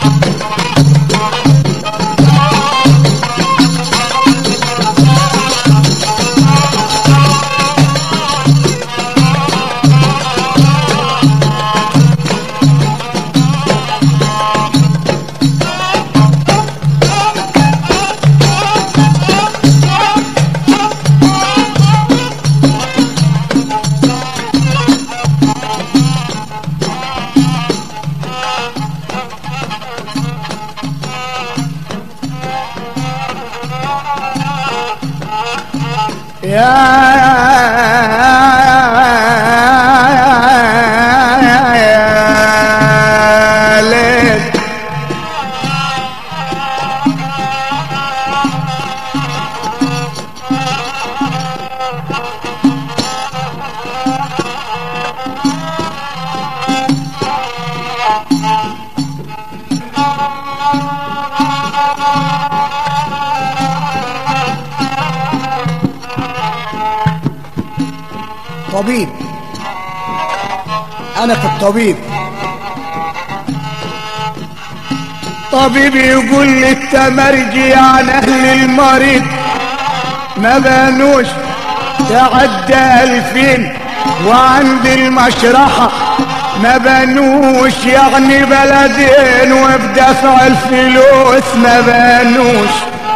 يا ليل طبيب انا في الطبيب طبيب يقول لي التمرجي عن اهل المريض ما بانوش تعدى الفين وعند المشرحة ما بانوش يعني بلدين وبدفع الفلوس ما بانوش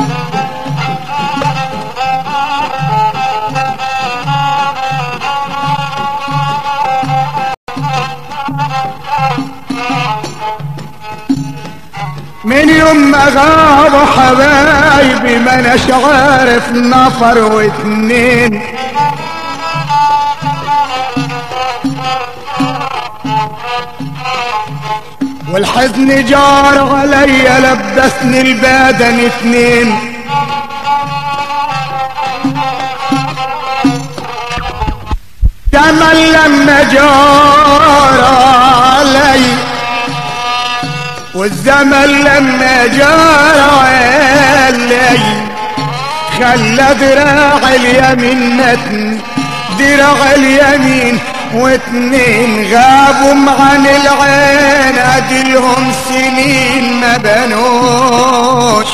من يوم ما غابوا حبايبي ما اناش عارف نفر واتنين والحزن جار عليا لبسني البدن اتنين تمن لما جار علي والزمن لما جار علي خلى دراع اليمين نتن دراع اليمين واتنين غابوا عن العين ادلهم سنين ما بنوش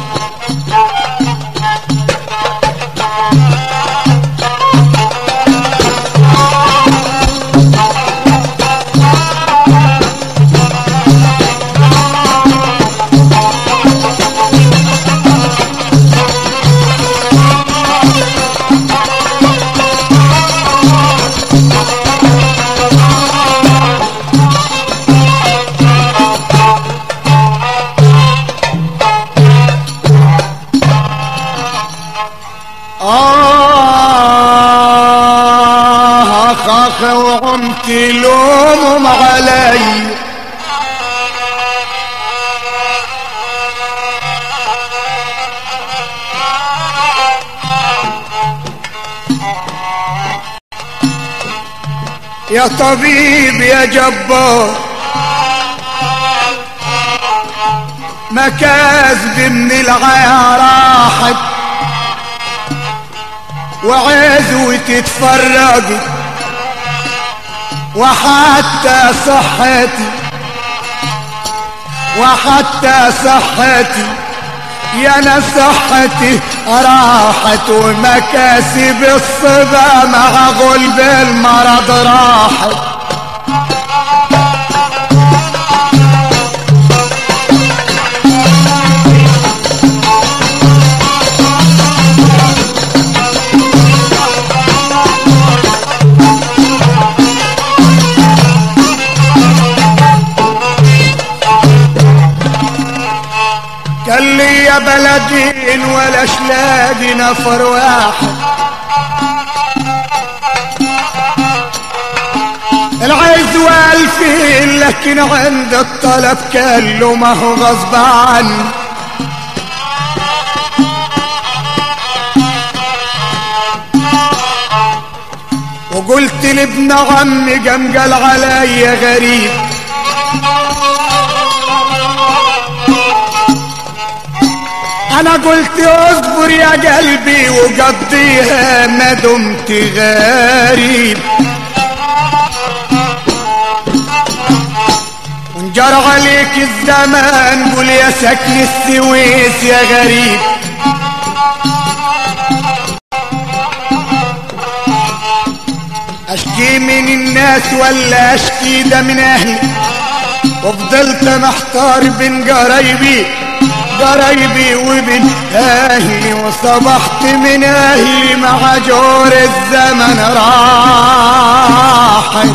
آه أخ أخ وعمت لومهم علي يا طبيب يا جبار مكاسب من العيا راحت وعزوتي تفرقت وحتى صحتي وحتى صحتي يا انا صحتي راحت ومكاسب الصبا مع غلب المرض راحت قال لي يا بلدين ولا لاقي نفر واحد العز والفين لكن عند الطلب كان له ما هو غصب عني وقلت لابن عمي قام قال عليا غريب انا قلت اصبر يا قلبي وقضيها ما دمت غريب وان جرى عليك الزمان قول يا سكن السويس يا غريب اشكي من الناس ولا اشكي ده من اهلي وفضلت محتار بين قرايبي قرايبي وبين اهلي وصبحت من اهلي مع جور الزمن راحت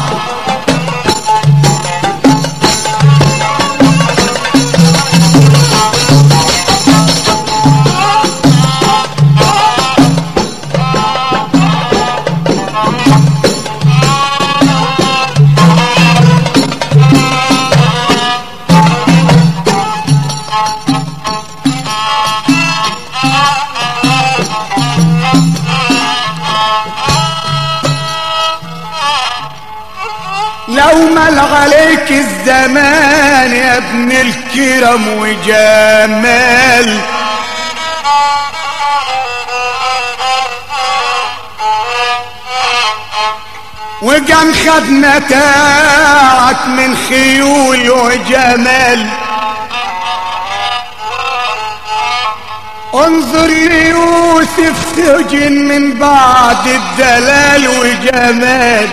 لو مل عليك الزمان يا ابن الكرم وجمال وقام خد متاعك من خيول وجمال انظر ليوسف سجن من بعد الدلال وجمال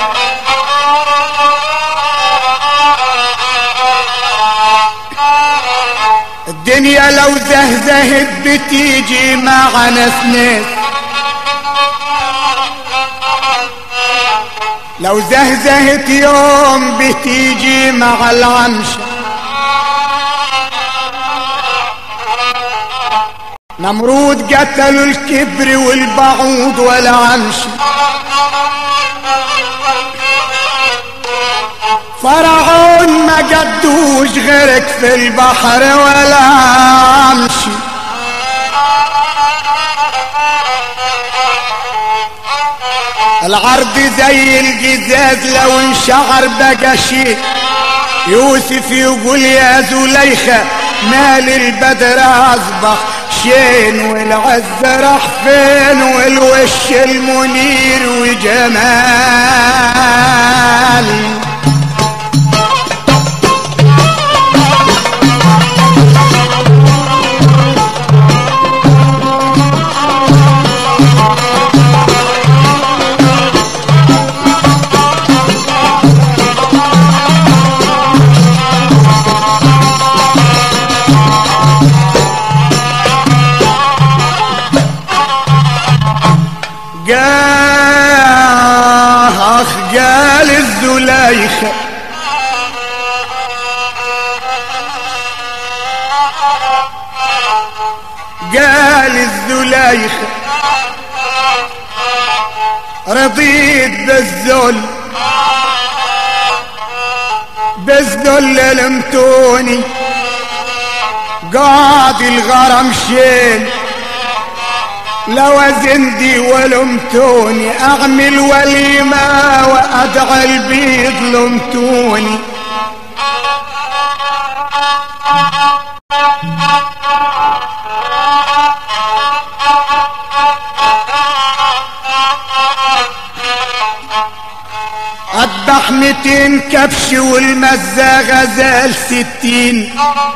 الدنيا لو زهزهت بتيجي مع ناس ناس لو زهزهت يوم بتيجي مع العمش نمرود قتلوا الكبر والبعوض والعمش فرعون ما قدوش غيرك في البحر ولا عمشي العرض زي الجزاز لو انشعر بقى شيء يوسف يقول يا زليخة مال البدر اصبح شين والعز راح فين والوش المنير وجمال جاه اخ قال الزليخة قال الزليخة رضيت بالذل بالذل لمتوني قاعد الغرم شين لو زندي ولمتوني اعمل وليمة وادعى البيض لمتوني اذبح ميتين كبش والمزة غزال ستين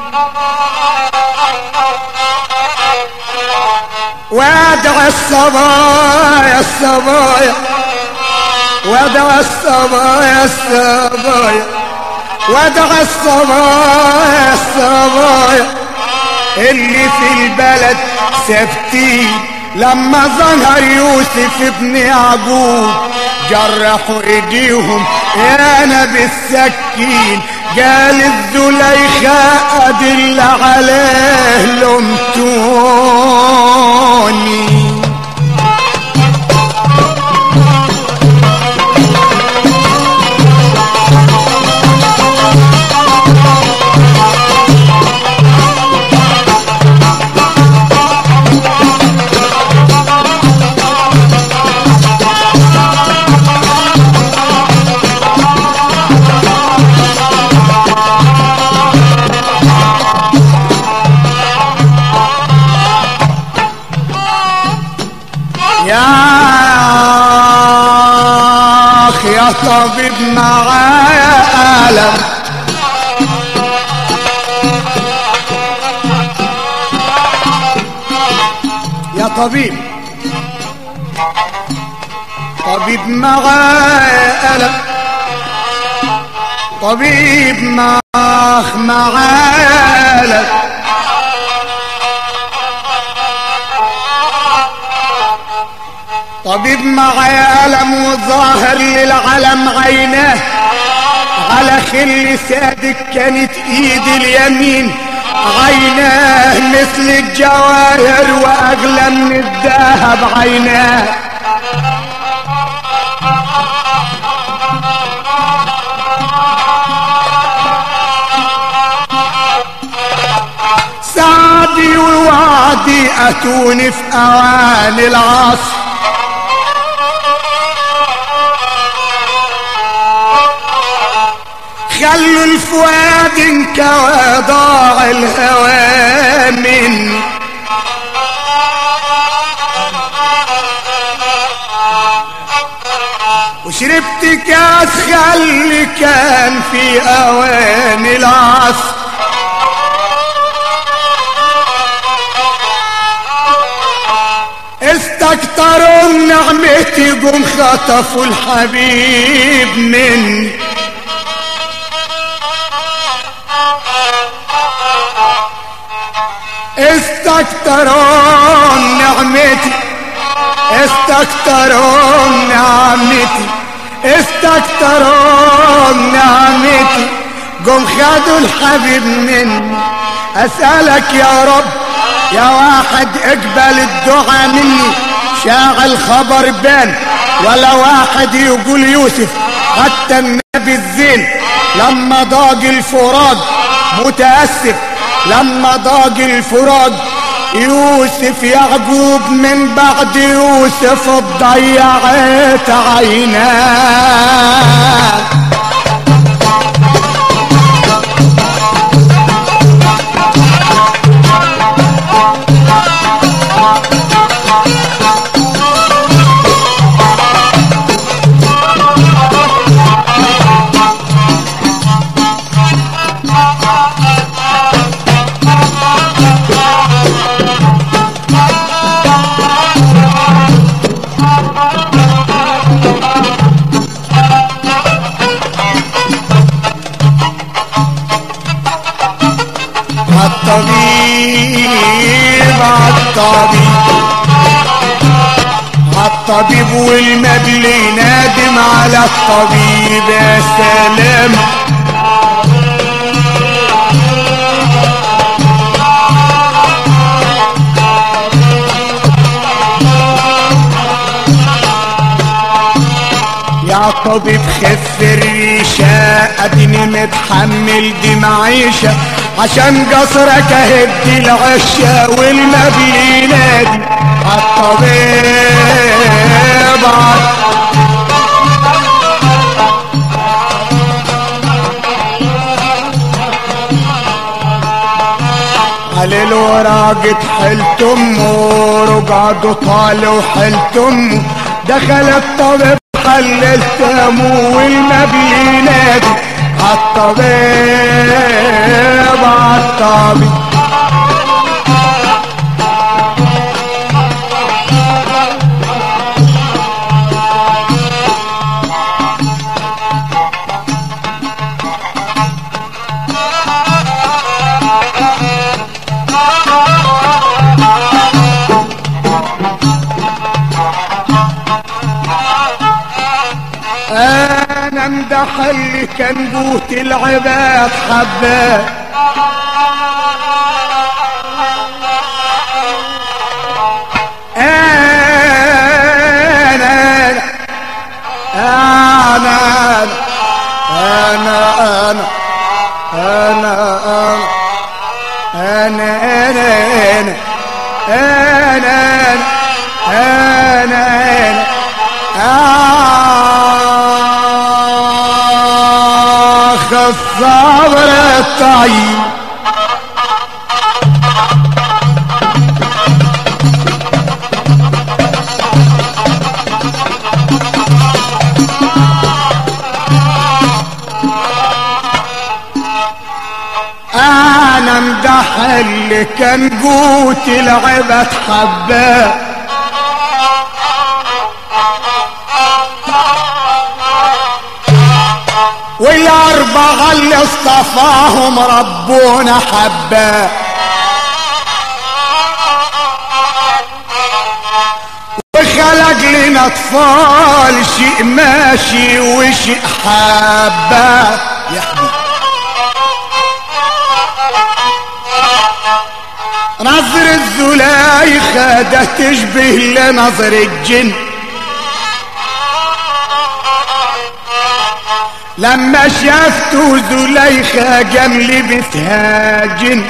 وادعى الصبايا الصبايا وادعى الصبايا الصبايا وادعى الصبايا الصبايا اللي في البلد ثابتين لما ظهر يوسف ابن يعقوب جرحوا ايديهم انا بالسكين قال الزليخة ادل عليه لمتوني طبيب طبيب معاه ألم طبيب معاه معاه ألم طبيب معاه ألم وظاهر للعلم عيناه على خل سادك كانت ايد اليمين عيناه مثل الجواهر واغلى من الذهب عيناه سعدي ووعدي اتوني في اوان العصر خلوا الفؤاد انكوى ضاع الهوى مني وشربت كاس خلي كان في اوان العصر استكتروا نعمتي قم خطفوا الحبيب مني استكترون نعمتي استكترون نعمتي استكترون نعمتي قم خدوا الحبيب مني اسألك يا رب يا واحد اقبل الدعاء مني شاع الخبر بان ولا واحد يقول يوسف حتى النبي الزين لما ضاق الفراق متأسف لما ضاق الفراق يوسف يعقوب من بعد يوسف ضيعت عيناه عالطبيب عالطبيب عالطبيب والمبلي نادم على الطبيب يا سلام يا طبيب خف الريشة اديني متحمل دي معيشة عشان قصرك اهدي العشة والمبلي نادي عالطبيب عالطبيب على الوراق حلت امه رقعد طالوا حلت امه دخل الطبيب خللت امه والمبلي نادي عالطبيب عالطبيب انا امدح اللي كان قوت العباد حباه انا انا انا انا انا انا انا انا انا انا انا انا اخ الصبر الطيب انا امدح اللي كان قوت العبد حباه والأربعة اللي اصطفاهم ربنا حباه وخلق لنا اطفال شيء ماشي وشيء حباه يا حبيبي نظر الزلايخة ده تشبه لنظر الجن لما شافته زليخة قام لبسها جن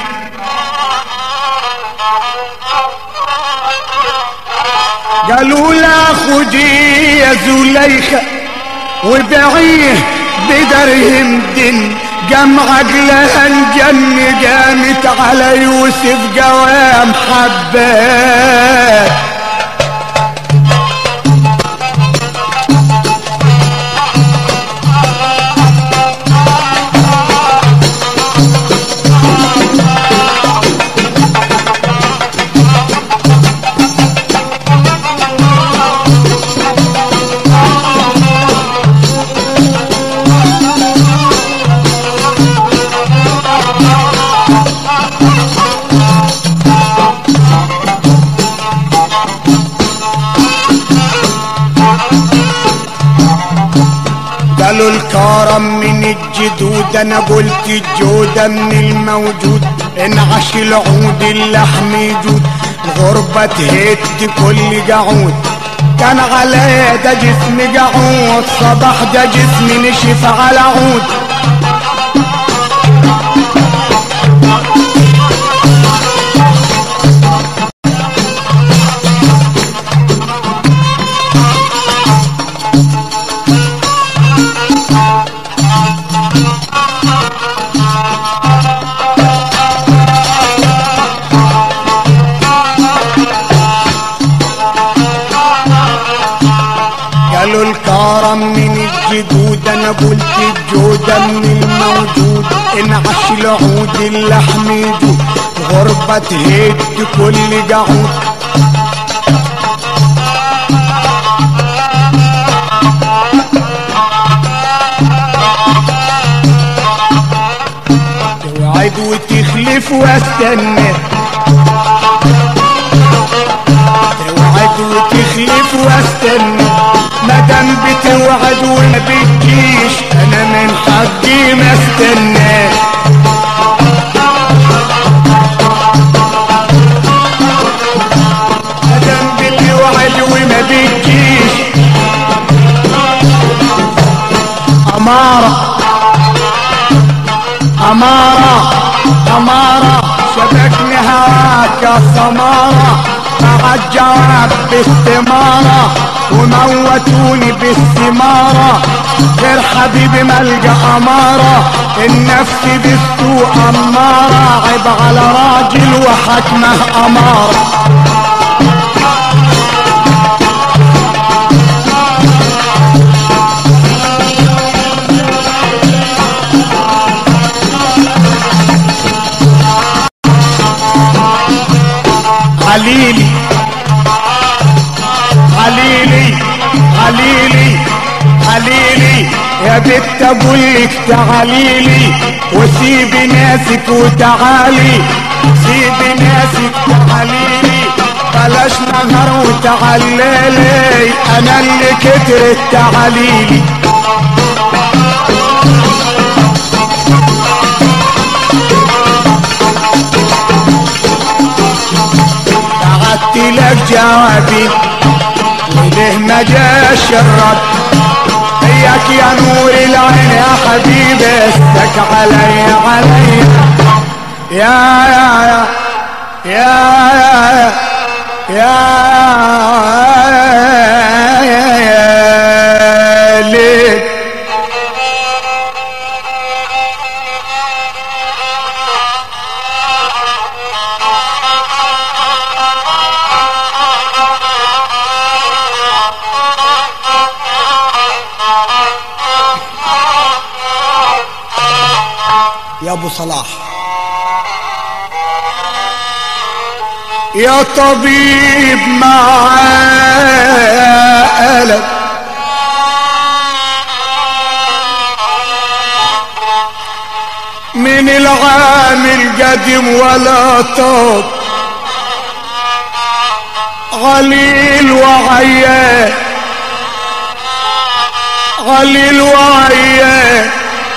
قالوا لا خدي يا زليخة وبعيه بدرهم دن قام عقلها انجن قامت على يوسف قوام حبات قالوا الكرم من الجدود انا قلت الجودة من الموجود انعش العود اللحم يجود الغربة تهد كل قعود كان على ده جسم قعود صباح ده جسم نشف على عود قالوا الكرم من الجدود انا قلت الجودة من الموجود انعش العود اللحم يجود غربة تهد كل قعود توعد وتخلف واستنى توعد وتخلف واستنى مادام بتوعد وما بتجيش انا من حقي ما استنى مادام بتوعد وما بتجيش أمارة أمارة أمارة شبكني هواك يا سمارة مع الجواب باستمارة وموتوني بالثمارة غير حبيبي ملقى أمارة النفس بالسوء أمارة عيب على راجل وحكمه أمارة عليلي عليلي عليلي عليلي يا بنت اقولك تعاليلي وسيبي ناسك وتعالي سيبي ناسك تعاليلي بلاش نهر وتعليلي انا اللي كترت تعاليلي بعت لك جوابي وليه ما جاش الرد هيك يا نور العين يا حبيبي استك علي علي يا يا يا يا يا يا ليه يا ابو صلاح يا طبيب مع ألم من العام القديم ولا طاب غليل وعيان غليل وعيان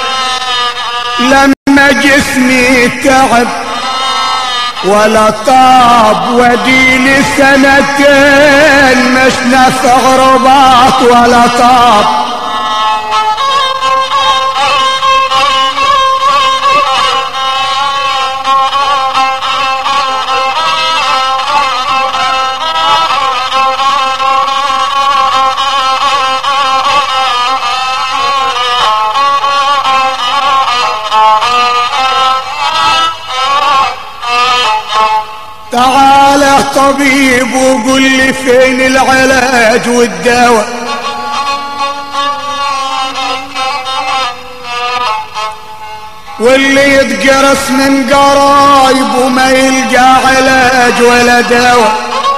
لما جسمي تعب ولا طاب ودي لي سنتين مش نفع رباط ولا طاب تعال يا طبيب وقول لي فين العلاج والدواء واللي يتجرس من قرايب وما يلقى علاج ولا دواء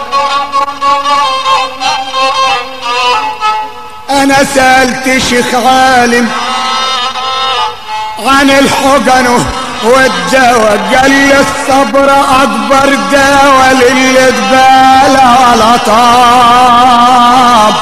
انا سألت شيخ عالم عن الحقن والدواء قال لي الصبر اكبر دواء للي تبالى على طاب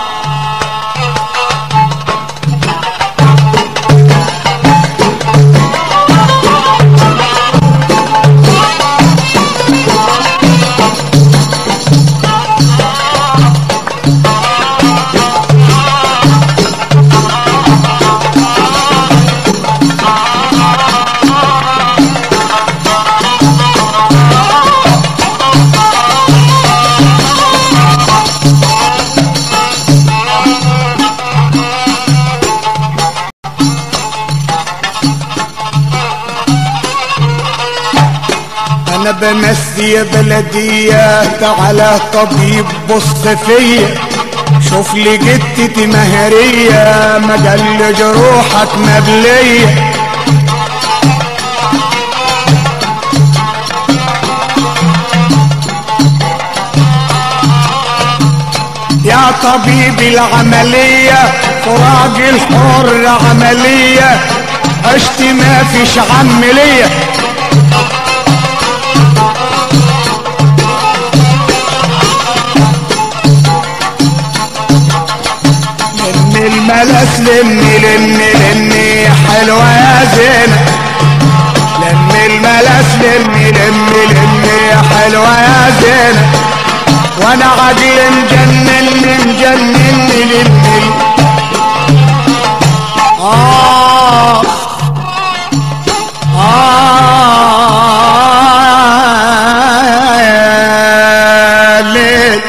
انا بمسي بلديات على طبيب بص فيا شوف لي جتتي مهرية ما قال جروحك مبلية يا طبيب العملية فراق الحر عملية عشت ما فيش عملية لمي الملس لمي لمي لمي حلوة يا زينة لمي الملس لمي لمي لمي حلوة يا زينة وانا عقل مجنن مجنن لمي آه آه ليل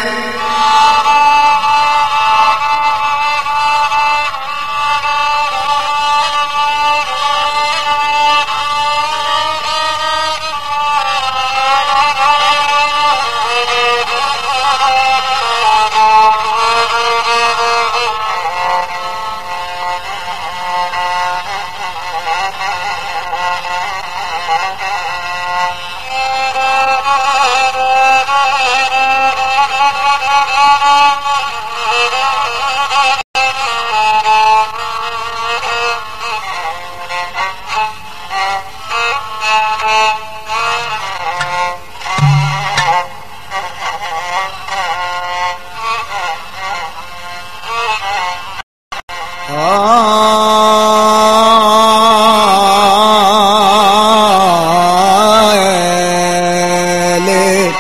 آه ليل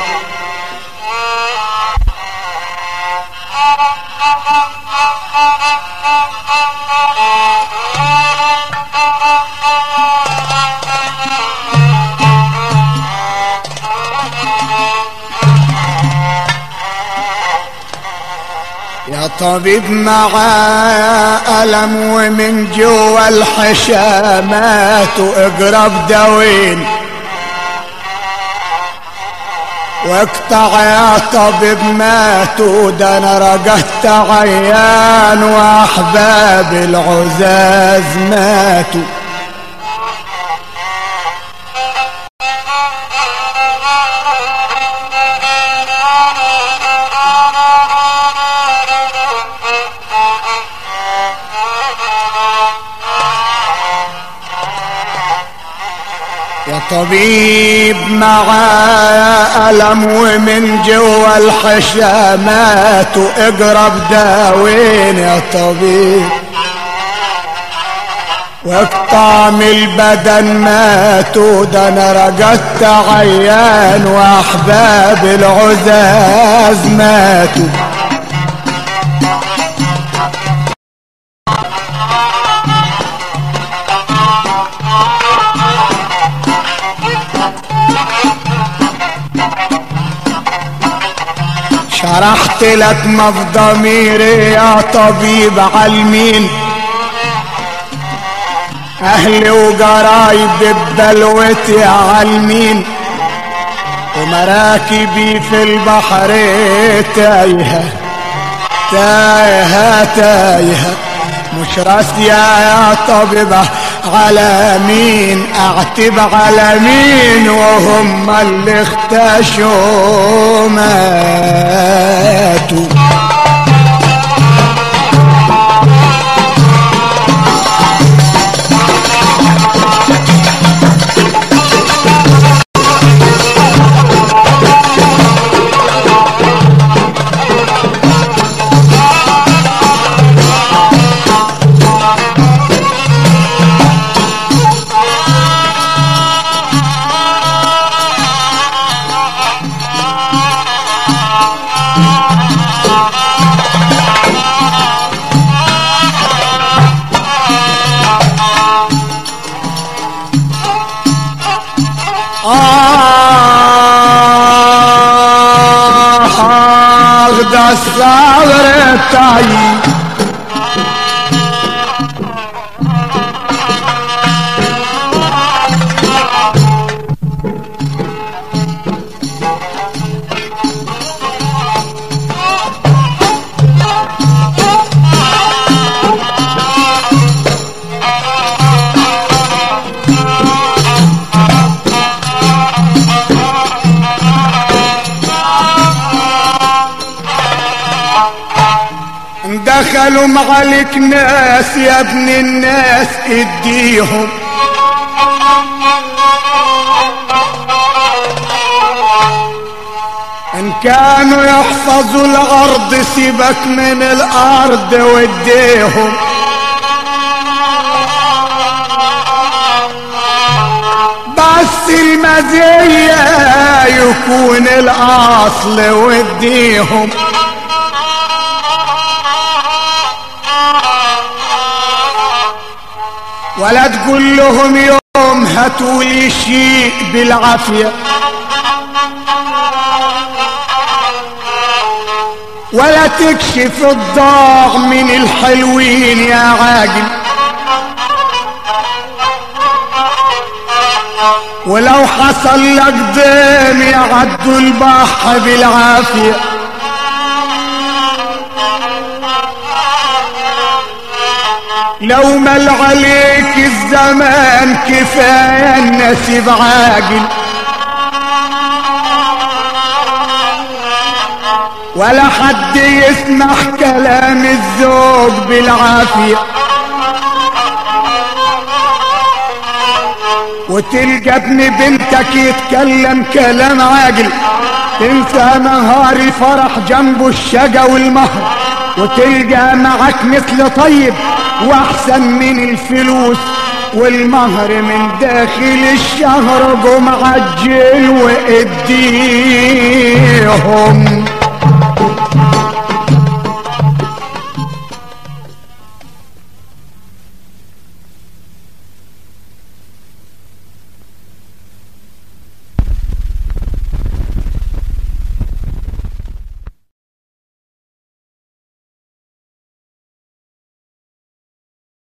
يا طبيب معاه ألم ومن جوا الحشامات واقرب دوين واقطع يا طبيب ماتوا ده انا رجعت عيان واحباب العزاز ماتوا يا طبيب معايا ألم ومن جوا الحشامات واقرب داوين يا طبيب واقطام البدن ماتوا ده انا رقدت عيان واحباب العزاز ماتوا شرحت لك ما في ضميري يا طبيب عالمين اهلي وقرايبي ببلوتي عالمين ومراكبي في البحر تايهة تايهة تايهة مش راسية يا طبيبة على مين اعتب على مين وهم اللي اختشوا ماتوا آه ده الصبر طيب دخلوا معلك ناس يا ابن الناس اديهم ان كانوا يحفظوا الارض سيبك من الارض وديهم بس المزية يكون الاصل وديهم ولا تقول لهم يوم هاتوا لي شيء بالعافية ولا تكشف الضاع من الحلوين يا عاقل ولو حصل لك ضيم يعدوا البحر بالعافيه لو مل عليك الزمان كفاية النسيب عاقل ولا حد يسمح كلام الزوج بالعافية وتلقى ابن بنتك يتكلم كلام عاقل تنسى نهار الفرح جنبه الشقا والمهر وتلقى معك مثل طيب واحسن من الفلوس والمهر من داخل الشهر قوم عجل واديهم